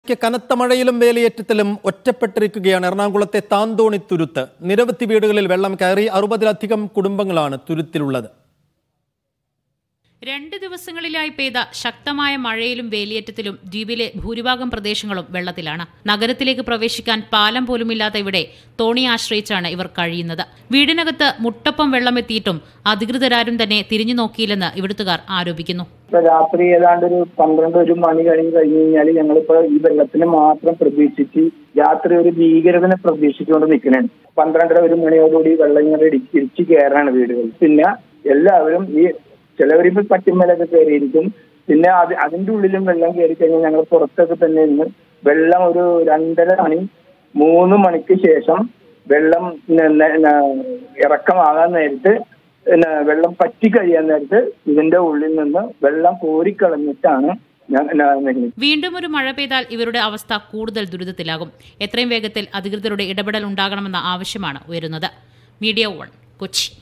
ക്ക് കനത്ത മഴയിലും വേലിയേറ്റത്തിലും ഒറ്റപ്പെട്ടിരിക്കുകയാണ് എറണാകുളത്തെ താന്തോണി തുരുത്ത് നിരവധി വീടുകളിൽ വെള്ളം കയറി അറുപതിലധികം കുടുംബങ്ങളാണ് തുരുത്തിലുള്ളത് രണ്ട് ദിവസങ്ങളിലായി പെയ്ത ശക്തമായ മഴയിലും വേലിയേറ്റത്തിലും ദ്വീപിലെ ഭൂരിഭാഗം പ്രദേശങ്ങളും വെള്ളത്തിലാണ് നഗരത്തിലേക്ക് പ്രവേശിക്കാൻ പാലം പോലുമില്ലാത്ത ഇവിടെ തോണി ആശ്രയിച്ചാണ് ഇവർ കഴിയുന്നത് വീടിനകത്ത് മുട്ടപ്പം വെള്ളമെത്തിയിട്ടും അധികൃതരാരും തന്നെ തിരിഞ്ഞു നോക്കിയില്ലെന്ന് ഇവിടുത്തുകാർ ആരോപിക്കുന്നു ഇപ്പൊ രാത്രി ഏതാണ്ട് ഒരു പന്ത്രണ്ട് ഒരു മണി കഴിഞ്ഞ് കഴിഞ്ഞു കഴിഞ്ഞാൽ ഞങ്ങളിപ്പോ ഈ വെള്ളത്തിനെ മാത്രം പ്രതീക്ഷിച്ച് രാത്രി ഒരു ഭീകരതനെ പ്രതീക്ഷിച്ചുകൊണ്ട് നിൽക്കണേ പന്ത്രണ്ടര ഒരു മണിയോടുകൂടി വെള്ളം ഇങ്ങനെ ഇടിച്ച് ഇടിച്ച് കയറാണ് വീടുകൾ പിന്നെ എല്ലാവരും ഈ ചിലവരിപ്പോ പറ്റുമ്മലൊക്കെ കയറിയിരിക്കും പിന്നെ അത് അതിന്റെ ഉള്ളിലും വെള്ളം കയറി കഴിഞ്ഞാൽ ഞങ്ങൾ പുറത്തൊക്കെ തന്നെ നിന്ന് വെള്ളം ഒരു രണ്ടര മണി മൂന്ന് മണിക്ക് ശേഷം വെള്ളം ന- ന- ന- ഇറക്കമാകാൻ നേരത്ത് പിന്നെ വെള്ളം പറ്റി കഴിയാൻ നേരത്ത് ഇതിന്റെ ഉള്ളിൽ നിന്ന് വെള്ളം കോരിക്കളഞ്ഞിട്ടാണ് ഞാൻ ഞാൻ- വീണ്ടും ഒരു മഴ പെയ്താൽ ഇവരുടെ അവസ്ഥ കൂടുതൽ ദുരിതത്തിലാകും എത്രയും വേഗത്തിൽ അധികൃതരുടെ ഇടപെടൽ ഉണ്ടാകണമെന്ന ആവശ്യമാണ് ഉയരുന്നത് മീഡിയ വൺ കൊച്ചി